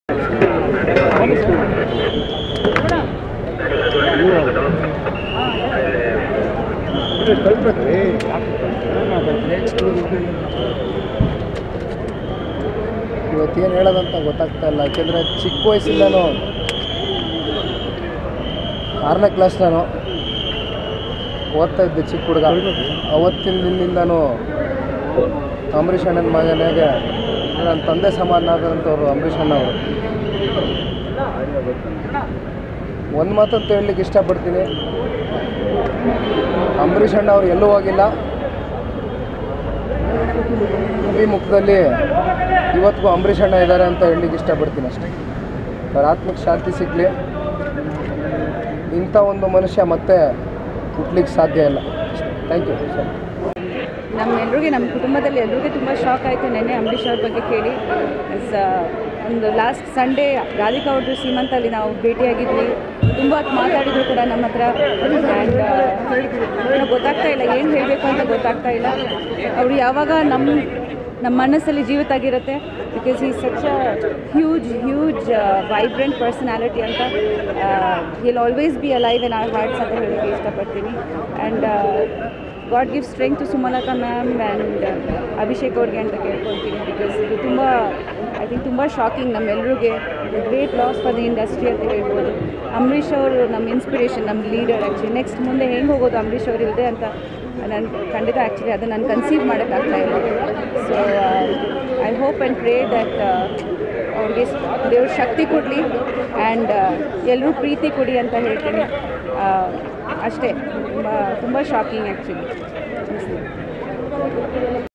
ಇವತ್ತೇನು ಹೇಳೋದಂತ ಗೊತ್ತಾಗ್ತಾ ಇಲ್ಲ ಯಾಕೆಂದರೆ ಚಿಕ್ಕ ವಯಸ್ಸಿಂದನೂ ಆರನೇ ಕ್ಲಾಸ್ ನಾನು ಓದ್ತಾ ಇದ್ದೆ ಚಿಕ್ಕ ಹುಡುಗ ಅವತ್ತಿನ ದಿನದಿಂದನೂ ಅಂಬರೀಷ್ ಅಣ್ಣನ ಮಗನಿಗೆ ನನ್ನ ತಂದೆ ಸಮಾನನಾದಂಥವ್ರು ಅಂಬರೀಷ್ ಅಣ್ಣ ಅವರು ಒಂದು ಮಾತಂತ ಹೇಳಲಿಕ್ಕೆ ಇಷ್ಟಪಡ್ತೀನಿ ಅಂಬರೀಷ್ ಅಣ್ಣ ಅವ್ರು ಎಲ್ಲೂ ಹೋಗಿಲ್ಲ ಈ ಮುಖದಲ್ಲಿ ಇವತ್ತಿಗೂ ಅಂಬರೀಷ್ ಅಣ್ಣ ಇದ್ದಾರೆ ಅಂತ ಹೇಳಲಿಕ್ಕೆ ಇಷ್ಟಪಡ್ತೀನಿ ಅಷ್ಟೇ ಅವ್ರ ಆತ್ಮಕ್ಕೆ ಶಾಂತಿ ಸಿಗಲಿ ಇಂಥ ಒಂದು ಮನುಷ್ಯ ಮತ್ತೆ ಹುಟ್ಲಿಕ್ಕೆ ಸಾಧ್ಯ ಇಲ್ಲ ಥ್ಯಾಂಕ್ ಯು ಸರ್ ನಮ್ಮೆಲ್ರಿಗೆ ನಮ್ಮ ಕುಟುಂಬದಲ್ಲಿ ಎಲ್ರಿಗೂ ತುಂಬ ಶಾಕ್ ಆಯಿತು ನೆನ್ನೆ ಅಂಬರೀಷ್ ಅವ್ರ ಬಗ್ಗೆ ಕೇಳಿ ಎಸ್ ಒಂದು ಲಾಸ್ಟ್ ಸಂಡೇ ರಾಧಿಕಾ ಅವ್ರದ್ದು ಸೀಮಂತಲ್ಲಿ ನಾವು ಭೇಟಿಯಾಗಿದ್ವಿ ತುಂಬ ಹೊತ್ತು ಮಾತಾಡಿದ್ರು ಕೂಡ ನಮ್ಮ ಹತ್ರ ಆ್ಯಂಡ್ ಗೊತ್ತಾಗ್ತಾ ಇಲ್ಲ ಏನು ಹೇಳಬೇಕು ಅಂತ ಗೊತ್ತಾಗ್ತಾ ಇಲ್ಲ ಅವರು ಯಾವಾಗ ನಮ್ಮ ನಮ್ಮ ಮನಸ್ಸಲ್ಲಿ ಜೀವಿತ ಆಗಿರುತ್ತೆ ಬಿಕಾಸ್ ಈ such a huge huge vibrant personality ಅಂತ will always be alive in our hearts ಅಂತ ಹೇಳೋಕ್ಕೆ ಇಷ್ಟಪಡ್ತೀನಿ and God give strength to Sumalatha ma'am and Abhishek ಅವ್ರಿಗೆ ಅಂತ ಕೇಳ್ಕೊಳ್ತೀನಿ ಬಿಕಾಸ್ ಇದು ತುಂಬ ಐ ಥಿಂಕ್ ತುಂಬ ಶಾಕಿಂಗ್ ನಮ್ಮೆಲ್ಲರಿಗೆ great loss for the industry ಅಂತ ಹೇಳ್ಬೋದು ಅಂಬರೀಷ್ ಅವರು ನಮ್ಮ ಇನ್ಸ್ಪಿರೇಷನ್ ನಮ್ಮ ಲೀಡರ್ ಆ್ಯಕ್ಚುಲಿ ನೆಕ್ಸ್ಟ್ ಮುಂದೆ ಹೆಂಗೆ ಹೋಗೋದು ಅಂಬರೀಷ್ ಅವ್ರು ಇಲ್ಲದೆ ಅಂತ ನಾನು ಖಂಡಿತ ಆ್ಯಕ್ಚುಲಿ ಅದು ನಾನು ಕನ್ಸೀವ್ ಮಾಡೋಕ್ಕಾಗ್ತಾ ಇಲ್ಲ so I hope and pray that ಅವ್ರಿಗೆ ದೇವ್ರ ಶಕ್ತಿ ಕೊಡಲಿ ಆ್ಯಂಡ್ ಎಲ್ಲರೂ ಪ್ರೀತಿ ಕೊಡಿ ಅಂತ ಹೇಳ್ತೀನಿ ಆ, ಅಷ್ಟೇ ತುಂಬ ತುಂಬ ಶಾಕಿಂಗ್ ಆ್ಯಕ್ಚುಲಿ